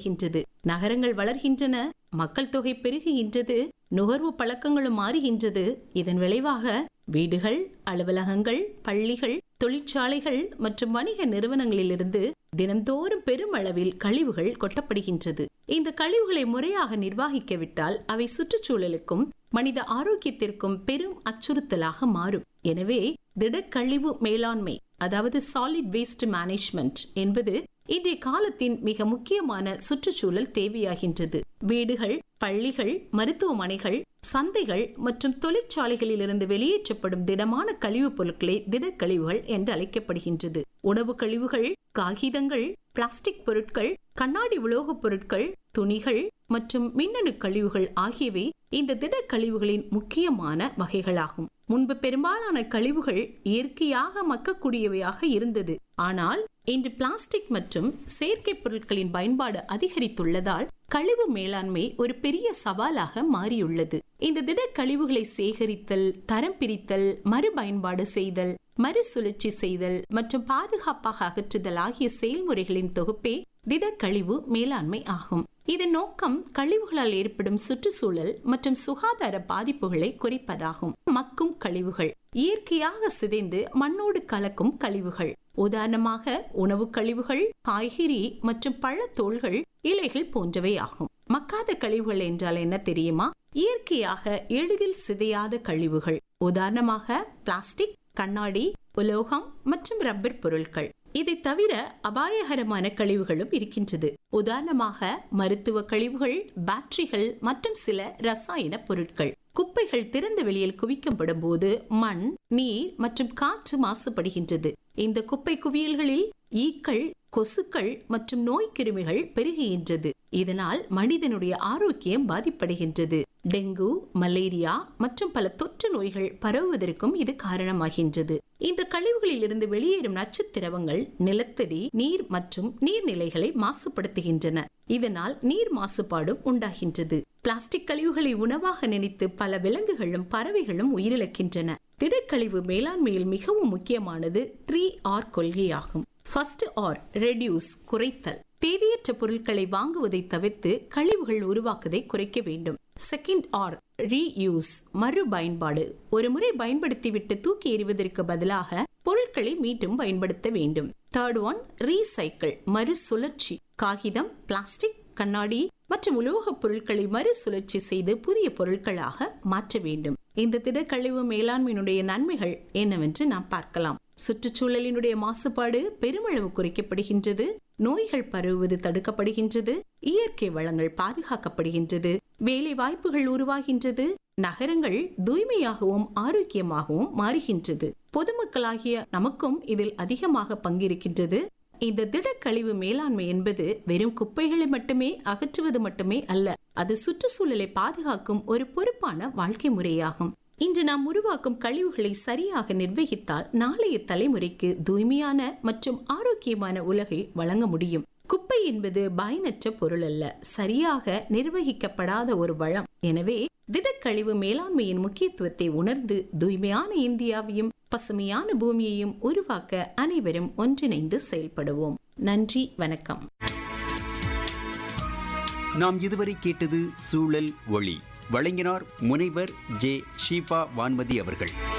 வருகின்றது நகரங்கள் வளர்கின்றன மக்கள் தொகை பெருகுகின்றது நுகர்வு பழக்கங்களும் மாறுகின்றது இதன் விளைவாக வீடுகள் அலுவலகங்கள் பள்ளிகள் தொழிற்சாலைகள் மற்றும் வணிக நிறுவனங்களிலிருந்து தினம்தோறும் பெருமளவில் கழிவுகள் கொட்டப்படுகின்றது இந்த கழிவுகளை முறையாக நிர்வகிக்கவிட்டால் அவை சுற்றுச்சூழலுக்கும் மனித ஆரோக்கியத்திற்கும் பெரும் அச்சுறுத்தலாக மாறும் எனவே திடக்கழிவு மேலாண்மை அதாவது சாலிட் வேஸ்ட் மேனேஜ்மெண்ட் என்பது இன்றைய காலத்தின் மிக முக்கியமான சுற்றுச்சூழல் தேவையாகின்றது வீடுகள் பள்ளிகள் மருத்துவமனைகள் சந்தைகள் மற்றும் தொழிற்சாலைகளில் இருந்து வெளியேற்றப்படும் திடமான கழிவுப் பொருட்களே திடக்கழிவுகள் என்று அழைக்கப்படுகின்றது உணவு கழிவுகள் காகிதங்கள் பிளாஸ்டிக் பொருட்கள் கண்ணாடி உலோகப் பொருட்கள் துணிகள் மற்றும் மின்னணு கழிவுகள் ஆகியவை இந்த திட கழிவுகளின் முக்கியமான வகைகளாகும் முன்பு பெரும்பாலான கழிவுகள் இயற்கையாக மக்கக்கூடியவையாக இருந்தது ஆனால் இன்று பிளாஸ்டிக் மற்றும் செயற்கை பொருட்களின் பயன்பாடு அதிகரித்துள்ளதால் கழிவு மேலாண்மை ஒரு பெரிய சவாலாக மாறியுள்ளது இந்த திட கழிவுகளை சேகரித்தல் தரம் பிரித்தல் மறுபயன்பாடு செய்தல் மறுசுழற்சி செய்தல் மற்றும் பாதுகாப்பாக அகற்றுதல் ஆகிய செயல்முறைகளின் தொகுப்பே திடக்கழிவு மேலாண்மை ஆகும் இதன் நோக்கம் கழிவுகளால் ஏற்படும் சுற்றுச்சூழல் மற்றும் சுகாதார பாதிப்புகளை குறைப்பதாகும் மக்கும் கழிவுகள் இயற்கையாக சிதைந்து மண்ணோடு கலக்கும் கழிவுகள் உதாரணமாக உணவு கழிவுகள் காய்கறி மற்றும் பழத்தோள்கள் இலைகள் போன்றவை ஆகும் மக்காத கழிவுகள் என்றால் என்ன தெரியுமா இயற்கையாக எளிதில் சிதையாத கழிவுகள் உதாரணமாக பிளாஸ்டிக் கண்ணாடி உலோகம் மற்றும் ரப்பர் பொருட்கள் இதை தவிர அபாயகரமான கழிவுகளும் இருக்கின்றது உதாரணமாக மருத்துவ கழிவுகள் பேட்டரிகள் மற்றும் சில ரசாயன பொருட்கள் குப்பைகள் திறந்த வெளியில் குவிக்கப்படும் போது மண் நீர் மற்றும் காற்று மாசுபடுகின்றது இந்த குப்பை குவியல்களில் ஈக்கள் கொசுக்கள் மற்றும் நோய் கிருமிகள் பெருகுகின்றது இதனால் மனிதனுடைய ஆரோக்கியம் பாதிப்படைகின்றது டெங்கு மலேரியா மற்றும் பல தொற்று நோய்கள் பரவுவதற்கும் இது காரணமாகின்றது இந்த கழிவுகளில் இருந்து வெளியேறும் நச்சுத்திரவங்கள் நிலத்தடி நீர் மற்றும் நீர்நிலைகளை மாசுபடுத்துகின்றன இதனால் நீர் மாசுபாடும் உண்டாகின்றது பிளாஸ்டிக் கழிவுகளை உணவாக நினைத்து பல விலங்குகளும் பறவைகளும் உயிரிழக்கின்றன திடக்கழிவு மேலாண்மையில் மிகவும் முக்கியமானது த்ரீ ஆர் கொள்கையாகும் ஃபர்ஸ்ட் ஆர் ரெடியூஸ் குறைத்தல் தேவையற்ற பொருட்களை வாங்குவதை தவிர்த்து கழிவுகள் உருவாக்குவதை குறைக்க வேண்டும் செகண்ட் ஆர் ரீயூஸ் மறுபயன்பாடு ஒரு முறை பயன்படுத்திவிட்டு தூக்கி எறிவதற்கு பதிலாக பொருட்களை மீண்டும் பயன்படுத்த வேண்டும் தேர்ட் ஒன் ரீசைக்கிள் மறுசுழற்சி காகிதம் பிளாஸ்டிக் கண்ணாடி மற்றும் உலோகப் பொருட்களை மறுசுழற்சி செய்து புதிய பொருட்களாக மாற்ற வேண்டும் இந்த திடக்கழிவு மேலாண்மையினுடைய நன்மைகள் என்னவென்று நாம் பார்க்கலாம் சுற்றுச்சூழலினுடைய மாசுபாடு பெருமளவு குறைக்கப்படுகின்றது நோய்கள் பரவுவது தடுக்கப்படுகின்றது இயற்கை வளங்கள் பாதுகாக்கப்படுகின்றது வேலை வாய்ப்புகள் உருவாகின்றது நகரங்கள் தூய்மையாகவும் ஆரோக்கியமாகவும் மாறுகின்றது பொதுமக்களாகிய நமக்கும் இதில் அதிகமாக பங்கிருக்கின்றது இந்த திடக்கழிவு மேலாண்மை என்பது வெறும் குப்பைகளை மட்டுமே அகற்றுவது மட்டுமே அல்ல அது சுற்றுச்சூழலை பாதுகாக்கும் ஒரு பொறுப்பான வாழ்க்கை முறையாகும் இன்று நாம் உருவாக்கும் கழிவுகளை சரியாக நிர்வகித்தால் நாளைய தலைமுறைக்கு தூய்மையான மற்றும் ஆரோக்கியமான உலகை வழங்க முடியும் குப்பை என்பது பயனற்ற பொருள் அல்ல சரியாக நிர்வகிக்கப்படாத ஒரு வளம் எனவே திடக்கழிவு மேலாண்மையின் முக்கியத்துவத்தை உணர்ந்து தூய்மையான இந்தியாவையும் பசுமையான பூமியையும் உருவாக்க அனைவரும் ஒன்றிணைந்து செயல்படுவோம் நன்றி வணக்கம் நாம் இதுவரை கேட்டது சூழல் ஒளி வழங்கினார் முனைவர் ஜே ஷீபா வான்மதி அவர்கள்